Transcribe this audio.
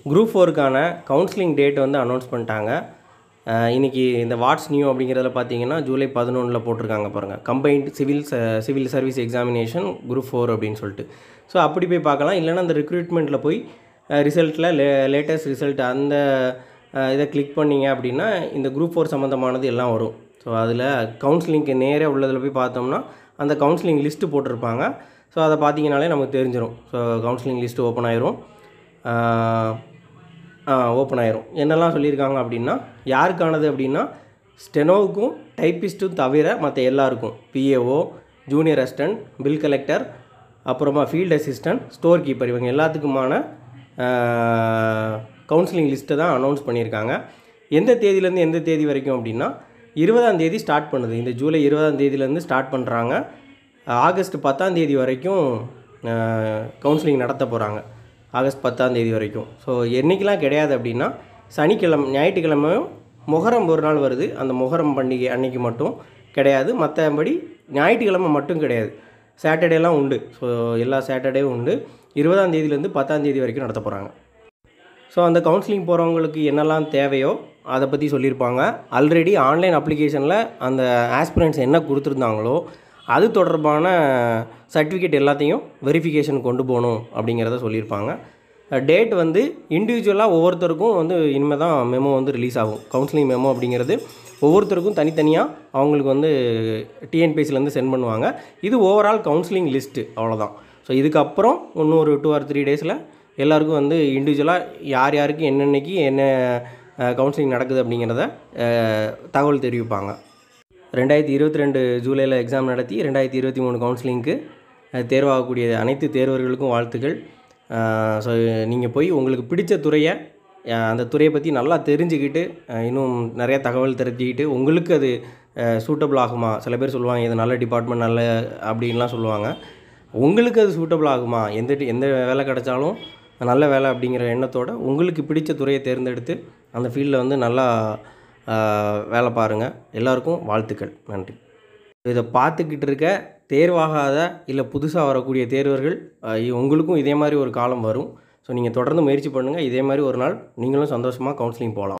group ஃபோருக்கான counselling date வந்து announce பண்ணிட்டாங்க அஹ் இன்னைக்கு இந்த வாட்ஸ் நியூ அப்படிங்கிறதுல பார்த்தீங்கன்னா ஜூலை பதினொன்றில் போட்டிருக்காங்க பாருங்கள் combined civil civil service examination group four அப்படின்னு சொல்லிட்டு ஸோ அப்படி போய் பார்க்கலாம் இல்லைன்னா அந்த ரெக்ரூட்மெண்ட்டில் போய் ரிசல்ட்டில் லே லேட்டஸ்ட் ரிசல்ட் அந்த அஹ், இதை கிளிக் பண்ணீங்க அப்படின்னா இந்த குரூப் ஃபோர் சம்மந்தமானது எல்லாம் வரும் ஸோ அதில் கவுன்சிலிங்க்கு நேராக உள்ளதில் போய் பார்த்தோம்னா அந்த கவுன்சிலிங் லிஸ்ட்டு போட்டிருப்பாங்க ஸோ அதை பார்த்தீங்கனாலே நமக்கு தெரிஞ்சிடும் ஸோ கவுன்சிலிங் லிஸ்ட்டு ஓப்பன் ஆயிரும் ஓப்பன் ஆயிரும் என்னெல்லாம் சொல்லியிருக்காங்க அப்படின்னா யாருக்கானது அப்படின்னா ஸ்டெனோவுக்கும் டைப்பிஸ்ட்டும் தவிர மற்ற எல்லாருக்கும் BAO junior assistant bill collector அப்புறமா ஃபீல்டு அசிஸ்டன்ட் ஸ்டோர் கீப்பர் இவங்க எல்லாத்துக்குமான கவுன்சிலிங் லிஸ்ட்டை தான் அனௌன்ஸ் பண்ணியிருக்காங்க எந்த தேதியிலேருந்து எந்த தேதி வரைக்கும் அப்படின்னா இருபதாம் தேதி ஸ்டார்ட் பண்ணுது இந்த ஜூலை இருபதாம் தேதியிலேருந்து ஸ்டார்ட் பண்ணுறாங்க ஆகஸ்ட் பத்தாம் தேதி வரைக்கும் கவுன்சிலிங் நடத்த போகிறாங்க ஆகஸ்ட் பத்தாம் தேதி வரைக்கும் ஸோ என்றைக்கெலாம் கிடையாது அப்படின்னா சனிக்கிழமை ஞாயிற்றுக்கிழமையும் முகரம் ஒரு நாள் வருது அந்த முகரம் பண்டிகை அன்னைக்கு மட்டும் கிடையாது மற்றபடி ஞாயிற்றுக்கிழமை மட்டும் கிடையாது சாட்டர்டேலாம் உண்டு ஸோ எல்லா சாட்டர்டேவும் உண்டு இருபதாம் தேதியிலேருந்து பத்தாம் தேதி வரைக்கும் நடத்த போகிறாங்க ஸோ அந்த கவுன்சிலிங் போகிறவங்களுக்கு என்னெல்லாம் தேவையோ அதை பற்றி சொல்லியிருப்பாங்க ஆல்ரெடி ஆன்லைன் அப்ளிகேஷனில் அந்த ஆஸ்பிரண்ட்ஸ் என்ன கொடுத்துருந்தாங்களோ அது தொடர்பான சர்டிஃபிகேட் எல்லாத்தையும் வெரிஃபிகேஷன் கொண்டு போகணும் அப்படிங்கிறத சொல்லியிருப்பாங்க டேட் வந்து இண்டிவிஜுவலாக ஒவ்வொருத்தருக்கும் வந்து இனிமேல் தான் மெமோ வந்து ரிலீஸ் ஆகும் கவுன்சிலிங் மெமோ அப்படிங்கிறது ஒவ்வொருத்தருக்கும் தனித்தனியாக அவங்களுக்கு வந்து டிஎன்பிஎஸ்சிலேருந்து சென்ட் பண்ணுவாங்க இது ஓவரால் கவுன்சிலிங் லிஸ்ட்டு அவ்வளோதான் ஸோ இதுக்கப்புறம் இன்னும் ஒரு டூ ஆர் த்ரீ டேஸில் எல்லாருக்கும் வந்து இண்டிவிஜுவலாக யார் யாருக்கு என்னென்னைக்கு என்ன கவுன்சிலிங் நடக்குது அப்படிங்கிறத அஹ், தகவல் தெரிவிப்பாங்க ரெண்டாயிரத்தி இருபத்தி ரெண்டு ஜூலையில் எக்ஸாம் நடத்தி ரெண்டாயிரத்தி இருபத்தி மூணு கவுன்சிலிங்க்கு அஹ், தேர்வாகக்கூடிய அனைத்து தேர்வர்களுக்கும் வாழ்த்துக்கள் ஸோ நீங்கள் போய் உங்களுக்கு பிடிச்ச துறையை அஹ், அந்த துறையை பற்றி நல்லா தெரிஞ்சுக்கிட்டு அஹ், இன்னும் நிறைய தகவல் தெரிஞ்சுக்கிட்டு உங்களுக்கு அது சூட்டபிள் ஆகுமா சில பேர் சொல்லுவாங்க இது நல்ல டிபார்ட்மெண்ட் நல்ல அப்படின்லாம் சொல்லுவாங்க உங்களுக்கு அது சூட்டபிள் ஆகுமா எந்த டி- எந்த வேலை கிடைச்சாலும் நல்ல வேலை அப்படிங்கிற எண்ணத்தோட உங்களுக்கு பிடிச்ச துறையை தேர்ந்தெடுத்து அந்த ஃபீல்டில் வந்து நல்லா ஆஹ், வேலை பாருங்கள் எல்லாருக்கும் வாழ்த்துக்கள் நன்றி இதை பார்த்துக்கிட்டு இருக்க தேர்வாகாத இல்லை புதுசாக வரக்கூடிய தேர்வர்கள் ஆஹ், இ- உங்களுக்கும் இதே மாதிரி ஒரு காலம் வரும் ஸோ நீங்கள் தொடர்ந்து முயற்சி பண்ணுங்கள் இதே மாதிரி ஒரு நாள் நீங்களும் சந்தோஷமாக கவுன்சிலிங் போகலாம்